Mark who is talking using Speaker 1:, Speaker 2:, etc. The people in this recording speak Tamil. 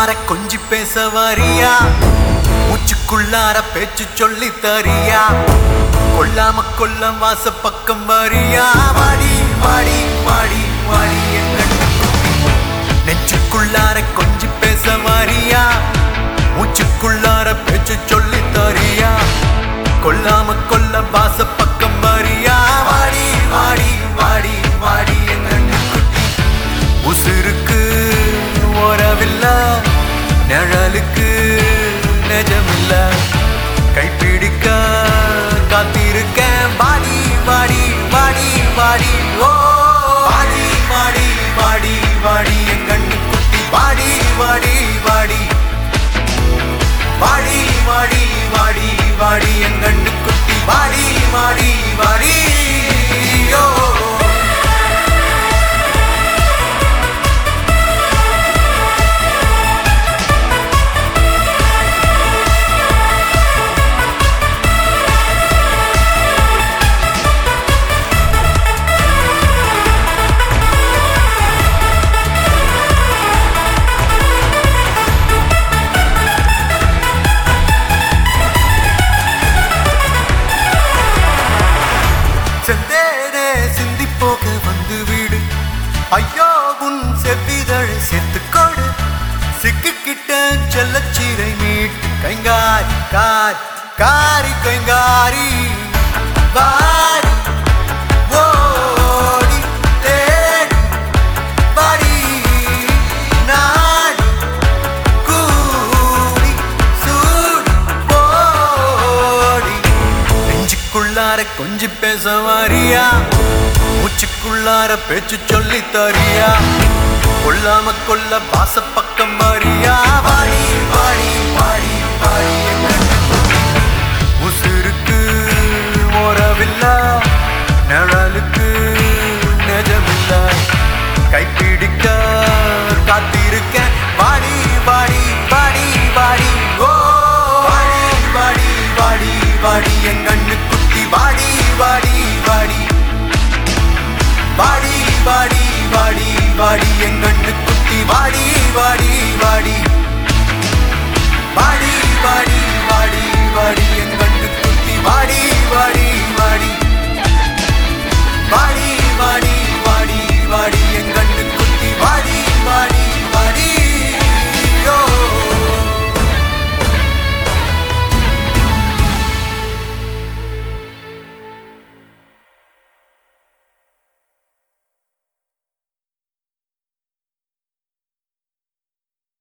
Speaker 1: நெஞ்சுக்குள்ளார கொஞ்சி பேச வாரியா மூச்சுக்குள்ளார பேச்சு சொல்லி தரியா கொல்லாம கொல்லம் வாச பக்கம் வாரியா வாடி வாடி வாடி வாடி எங்கள் நெஞ்சுக்குள்ளார கொஞ்சி பேச வாரியா மூச்சுக்குள்ளார பேச்சு சொல்லி தரியா கொல்லாம கொல்ல வாச பக்கம் வாரியா வாடி வாடி வாடி வாடி எங்கள் குட்டி உசுருக்கு உறவில்ல நிழலுக்கு நிஜமில்ல கைப்பிடிக்க காத்திருக்கேன் வாடி வாடி வாடி வாடி ஓ வாடி வாடி வாடி வாடி என் கண்ணு குட்டி வாடி வாடி வாடி வாடி வாடி வாடி வாடி என் கண்ணு குட்டி வாடி வாடி வாடி ஓ செந்தேனே சிந்தி போக வந்து வீடு ஐயோ உன் செவ்விதழை சேர்த்துக்கொடு சிக்கிக்கிட்ட செல்லச்சீரை மீட்டு கைங்காரி காரி காரி கைங்காரி வாரி ஓடி தேடி வாடி நாடி கூடி சூடி போடி நெஞ்சுக்குள்ளார கொஞ்சி பேச வாரியா மூச்சுக்குள்ளார பேச்சு சொல்லி தரியா கொல்லாம கொல்ல வாச பக்கம் வாரியா